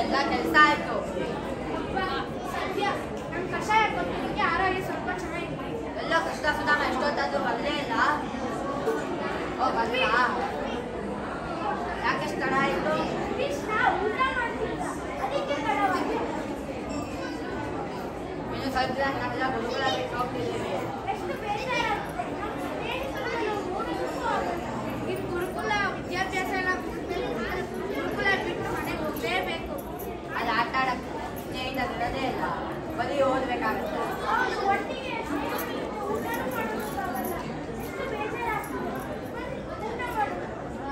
ಎಲ್ಲ ಕೆಲಸ ಆಯ್ತು ಸದ್ಯ ನಮ್ಮ ಕಷಾಯ ಕೊಟ್ಟಿದ್ದಕ್ಕೆ ಆರೋಗ್ಯ ಸ್ವಲ್ಪ ಚೆನ್ನಾಗಿದೆ ಎಲ್ಲ ಕಷ್ಟ ಸುಧಾಮ ಎಷ್ಟೊತ್ತಾದ್ರೂ ಬರಲೇ ಇಲ್ಲ ಓ ಬಂದ್ರಾ ಯಾಕೆ ತಡ ಆಯ್ತು ಕೃಷ್ಣ ಊಟ ಮಾಡ್ತಿದ್ದ ಅದಕ್ಕೆ ತಡವಾಗಿದೆ ಇನ್ನು ಸ್ವಲ್ಪ ದಿನ ನಾವೆಲ್ಲ ಗುರುಕುಲ ಬಿಟ್ಟು ಹೋಗ್ತಿದ್ದೀವಿ ಎಷ್ಟು ಬೇಜಾರಾಗುತ್ತೆ ನಮ್ಮ ಸ್ನೇಹಿತರನ್ನು ನೋಡೋದಕ್ಕೂ ಆಗಲ್ಲ. ಈ ಗುರುಕುಲ ವಿದ್ಯಾಭ್ಯಾಸ ಎಲ್ಲ ಮುಗಿದ್ಮೇಲೆ ನಾನು ಗುರುಕುಲ ಬಿಟ್ಟು ಮನೆಗೆ ಹೋಗಲೇಬೇಕು ಅದು ಆಟ ಆಡಕ್ಕೆ ಸ್ನೇಹಿತ ಬಿಡೋದೇ ಇಲ್ಲ ಬರೀ ಓದ್ಬೇಕಾಗುತ್ತೆ ಅವನು ಒಟ್ಟಿಗೆ ಸ್ನೇಹಿತರು ಊಟನೂ ಮಾಡೋದಕ್ಕಾಗಲ್ಲ. ಎಷ್ಟು ಬೇಜಾರಾಗ್ತದೆ. ಬನ್ನಿ, ಊಟ ಮಾಡೋಣ.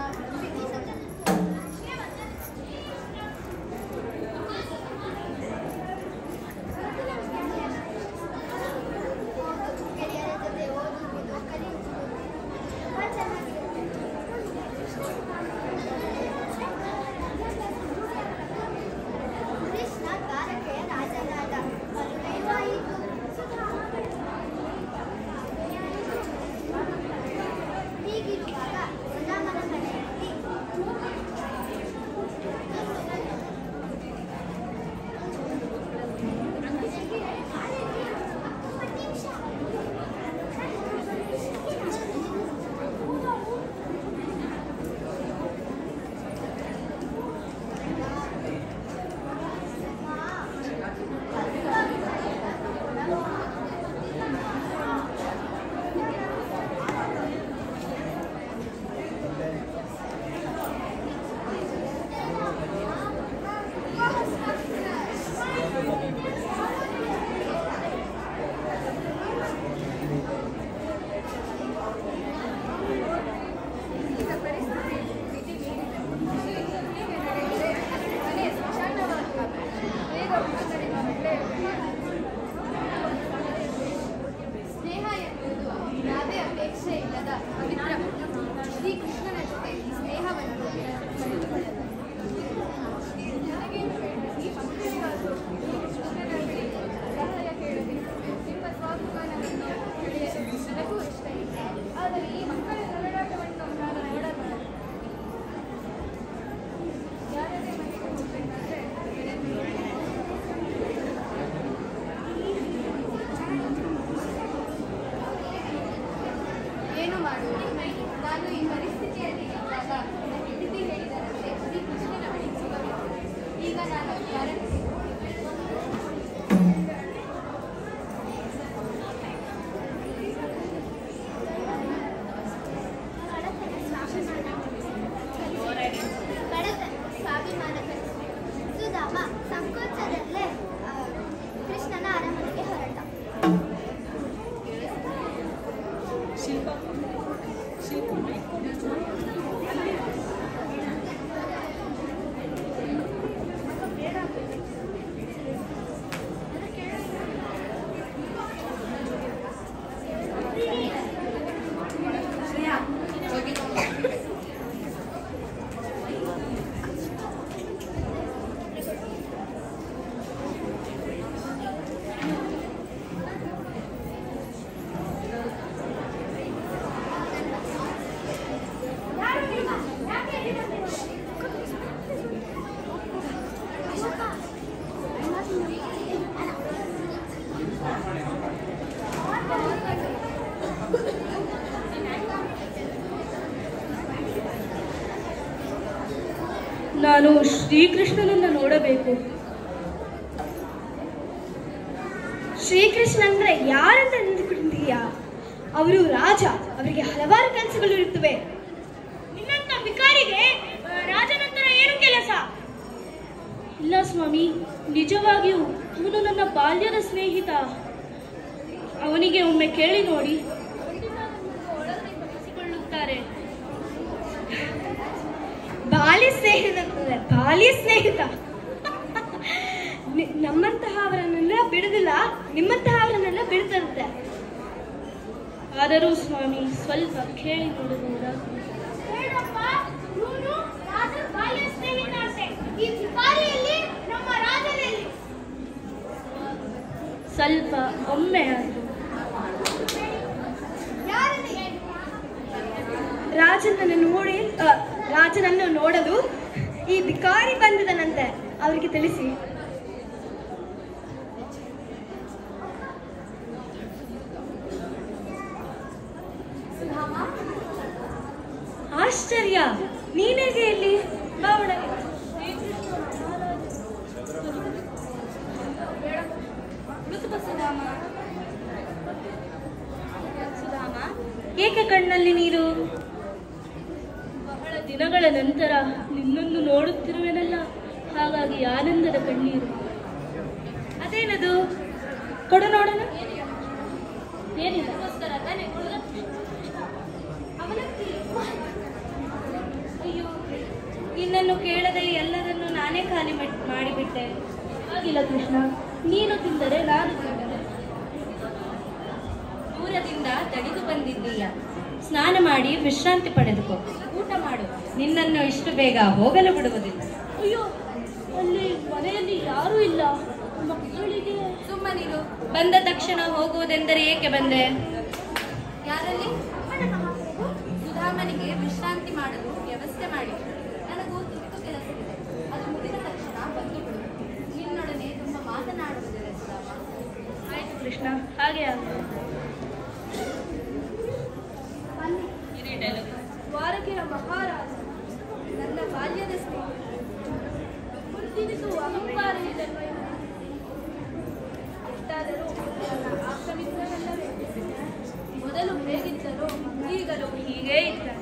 ಗೆಳೆಯರ ಜೊತೆ ಓದುವುದು ಕಲಿಯುವುದು ತುಂಬಾ ಚೆನ್ನಾಗಿರುತ್ತೆ ಕೃಷ್ಣ ದ್ವಾರಕೆಯ ರಾಜನಾದ ಮದುವೆಯಾಯಿತು ಹೀಗಿರುವಾಗ ಸುಧಾಮನ ಮನೆಯಲ್ಲಿ ಸ್ನೇಹ ಎನ್ನುವುದು ಯಾವುದೇ ಅಪೇಕ್ಷೆ ಇಲ್ಲದ ಪವಿತ್ರ ಬಂಧು. ಶ್ರೀಕೃಷ್ಣನ ಜೊತೆ ಈ ಸ್ನೇಹವನ್ನು ಕಳೆದುಕೊಳ್ಳಲು ನನಗೇನು ಬೇಡ ಈ ಮಕ್ಕಳಿಗಾದರೂ ಶ್ರೀಕೃಷ್ಣನ ಬಳಿ ಸಹಾಯ ಕೇಳಬೇಕು ನಿಮ್ಮ ಸ್ವಾಭಿಮಾನವನ್ನು ತಿಳಿಯಲು ನನಗೂ ಇಷ್ಟ ಇದೆ ಆದರೆ ಈ ಮಕ್ಕಳ ನರಳಾಟವನ್ನು ನಾನು ನೋಡಬಾರದು ಯಾರದೇ ಮನೆಗೆ ಹೋಗಬೇಕಾದ್ರೆ ಏನು ಮಾಡುವುದು ನಾನು ಈ ಪರಿಸ್ಥಿತಿಯಲ್ಲಿ ಇದ್ದಾಗ ನನ್ನ ಹೆಂಡತಿ ಹೇಳಿದರಂತೆ ಶ್ರೀಕೃಷ್ಣನ ಬಳಿ ಹೋಗಬೇಕು ಈಗ ನಾನು ಯಾರನ್ನು ಸ್ವಾಭಿಮಾನ ಸುಧಾಮ ಸಂಕೋಚದಲ್ಲೇ ಆ, ಕೃಷ್ಣನ ಅರಮನೆಗೆ ಹೊರಟ ಶ್ರೇಯಾ ಹೋಗಿ ಯಾರು ನಿಮ್ಮ ಯಾಕೆ ಇಲ್ಲಿ ಬಂದಿದ್ದೀರಿ? ಅಶೋಕ ನಾನು ಶ್ರೀಕೃಷ್ಣನನ್ನ ನೋಡಬೇಕು ಶ್ರೀಕೃಷ್ಣ ಅಂದ್ರೆ ಯಾರಂತ ಅಂದುಕೊಂಡಿದೀಯಾ ಅವರು ರಾಜ ಅವರಿಗೆ ಹಲವಾರು ಕೆಲಸಗಳು ಇರುತ್ತವೆ ನಿನ್ನಂತ ವಿಕಾರಿಗೆ ರಾಜನಂತರ ಏನು ಕೆಲಸ ಇಲ್ಲ ಸ್ವಾಮಿ ನಿಜವಾಗಿಯೂ ಅವನು ನನ್ನ ಬಾಲ್ಯದ ಸ್ನೇಹಿತ ಅವನಿಗೆ ಒಮ್ಮೆ ಕೇಳಿ ನೋಡಿ ಒಳಗಡೆ ಬರೆಸಿಕೊಳ್ಳುತ್ತಾರೆ ಬಾಲ್ಯ ಸ್ನೇಹಿತ ಅಂತಂದ್ರೆ ಬಾಲ್ಯ ಸ್ನೇಹಿತ ನಿ- ನಮ್ಮಂತಹವರನ್ನೆಲ್ಲ ಬಿಡುದಿಲ್ಲ ನಿಮ್ಮಂತಹವರನ್ನೆಲ್ಲ ಬಿಡ್ತಿರುತ್ತೆ ಆದರೂ ಸ್ವಾಮಿ ಸ್ವಲ್ಪ ಕೇಳಿ ನೋಡಬಹುದಾ ಬೇಡಪ್ಪ ಇವನು ರಾಜರ ಬಾಲ್ಯ ಸ್ನೇಹಿತ ಅಂತೆ ಈ ಶಿಕಾರಿಯಲ್ಲಿ ನಮ್ಮ ರಾಜರಲ್ಲಿ ಸ್ವಲ್ಪ ಒಮ್ಮೆ ಆದರೂ ಯಾರಲ್ಲಿ ರಾಜನನ್ನು ನೋಡಿ ಆ, ರಾಜನನ್ನು ನೋಡಲು ಈ ಬಿಕಾರಿ ಬಂದಿದನಂತೆ ಅವರಿಗೆ ತಿಳಿಸಿ ಸುಧಾಮ ಆಶ್ಚರ್ಯ ನೀನೇಗೆ ಇಲ್ಲಿ ಬಾ ಒಳಗೆ ಮೃದುಪ ಸುಧಾಮ ಸುಧಾಮ ಏಕೆ ಕಣ್ಣಲ್ಲಿ ನೀರು ಬಹಳ ದಿನಗಳ ನಂತರ ನಿನ್ನನ್ನು ನೋಡುತ್ತಿರುವೆನಲ್ಲ ಹಾಗಾಗಿ ಆನಂದದ ಕಣ್ಣೀರು ಅದೇನದು ಕೊಡು ನೋಡೋಣ ಏನಿಲ್ಲ ಅವಲಕ್ಕಿ ಅಯ್ಯೋ ನಿನ್ನನ್ನು ಕೇಳದೆ ಎಲ್ಲರನ್ನು ನಾನೇ ಖಾಲಿ ಮಟ್- ಮಾಡಿಬಿಟ್ಟೆ ಆಗಿಲ್ಲ ಕೃಷ್ಣ ನೀನು ತಿಂದರೆ ನಾನು ತಿಂದರೆ ದೂರದಿಂದ ತಡೆದು ಬಂದಿದ್ದೀಯ ಸ್ನಾನ ಮಾಡಿ ವಿಶ್ರಾಂತಿ ಪಡೆದುಕೋ ಊಟ ಮಾಡು ನಿನ್ನನ್ನು ಇಷ್ಟು ಬೇಗ ಹೋಗಲು ಬಿಡುವುದಿಲ್ಲ ಅಯ್ಯೋ ಅಲ್ಲಿ ಮನೆಯಲ್ಲಿ ಯಾರೂ ಇಲ್ಲ ಮಕ್ಕಳಿಗೆ ಸುಮ್ಮನಿರು ಬಂದ ತಕ್ಷಣ ಹೋಗುವುದೆಂದರೆ ಏಕೆ ಬಂದೆ ಯಾರಲ್ಲಿ ಸುಧಾಮನಿಗೆ ವಿಶ್ರಾಂತಿ ಮಾಡಲು ವ್ಯವಸ್ಥೆ ಮಾಡಿ ನನಗೂ ತುರ್ತು ಕೆಲಸವಿದೆ ಅದು ಮುಗಿದ ತಕ್ಷಣ ಬಂದು ಬಿಡು ನಿನ್ನೊಡನೆ ತುಂಬ ಮಾತನಾಡುವುದಿಲ್ಲ ಸುಧಾಮ ಆಯ್ತು ಕೃಷ್ಣ ಹಾಗೆ ಆಗಲಿ ದ್ವಾರಕೆಯ ಮಹಾರಾಜ ನನ್ನ ಬಾಲ್ಯದ ಸ್ನೇಹಿತ ಮುತ್ತಿನಿತು ಅಹಂಕಾರ ಇಲ್ಲವೇ ಎಷ್ಟಾದರೂ ನನ್ನ ಆಕ್ರಮಿಸಿದನಲ್ಲವೇ ಮೊದಲು ಹೇಗಿದ್ದರೋ ಈಗಲೂ ಹೀಗೇ ಇದ್ದಾನೆ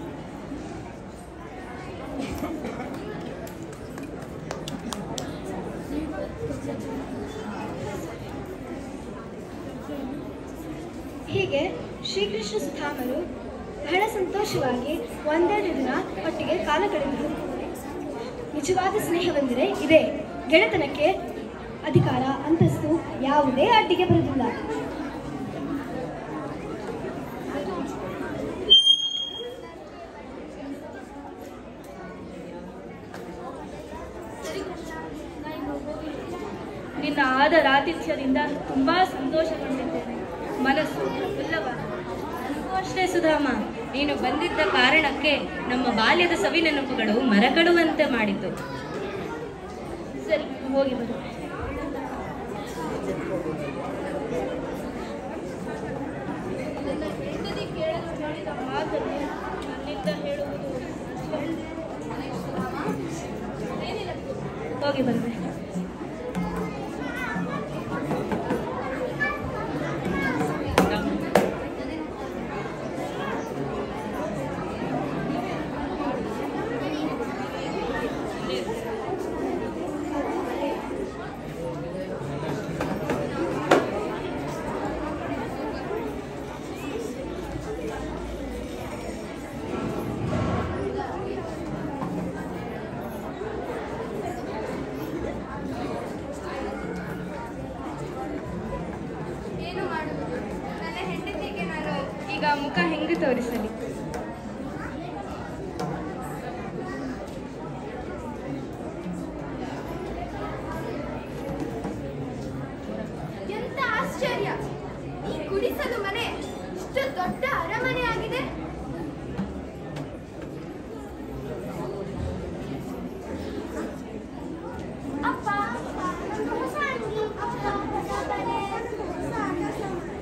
ಹೀಗೆ ಶ್ರೀಕೃಷ್ಣ ಸುಧಾಮರು ಬಹಳ ಸಂತೋಷವಾಗಿ ಒಂದೆರಡು ದಿನ ಒಟ್ಟಿಗೆ ಕಾಲ ಕಳೆದರು ನಿಜವಾದ ಸ್ನೇಹವೆಂದರೆ ಇದೆ ಗೆಳೆತನಕ್ಕೆ ಅಧಿಕಾರ ಅಂತಸ್ತು ಯಾವುದೇ ಅಡ್ಡಿಗೆ ಬರುವುದಿಲ್ಲ ನಿನ್ನ ಆದರ ಆತಿಥ್ಯದಿಂದ ತುಂಬಾ ಸಂತೋಷಗೊಂಡಿದ್ದೇನೆ ಮನಸ್ಸು ಪ್ರಫುಲ್ಲವಾಗಿದೆ ನನಗೂ ಅಷ್ಟೇ ಸುಧಾಮ ನೀನು ಬಂದಿದ್ದ ಕಾರಣಕ್ಕೆ ನಮ್ಮ ಬಾಲ್ಯದ ಸವಿ ನೆನಪುಗಳು ಮರಕಡುವಂತೆ ಮಾಡಿತು ಸರಿ ಹೋಗಿ ಬರು ನನ್ನ ಹೆಂಡತಿ ಕೇಳಲು ಹೇಳಿದ ಮಾತನ್ನು ನನ್ನಿಂದ ಹೇಳುವುದು ಏನಿಲ್ಲ ಹೋಗಿ ಬಂದೆ ಏನು ಮಾಡುವುದು ನನ್ನ ಹೆಂಡತಿಗೆ ನಾನು ಈಗ ಮುಖ ಹೆಂಗೆ ತೋರಿಸಲಿ ಎಂತ ಆಶ್ಚರ್ಯ ಈ ಗುಡಿಸಲು ಮನೆ ಇಷ್ಟು ದೊಡ್ಡ ಅರಮನೆ ಆಗಿದೆ ಅಪ್ಪ ನಮ್ಗೆ ಹೊಸ ಅಂಗಿ. ಅಪ್ಪ, ಹೊಸ ಬಳೆ, ಹೊಸ ಆಟ ಸಾಮಾನು.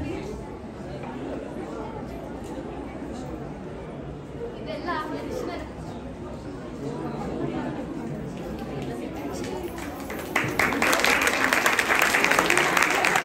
ಇದೆಲ್ಲ ಮನುಷ್ಯನ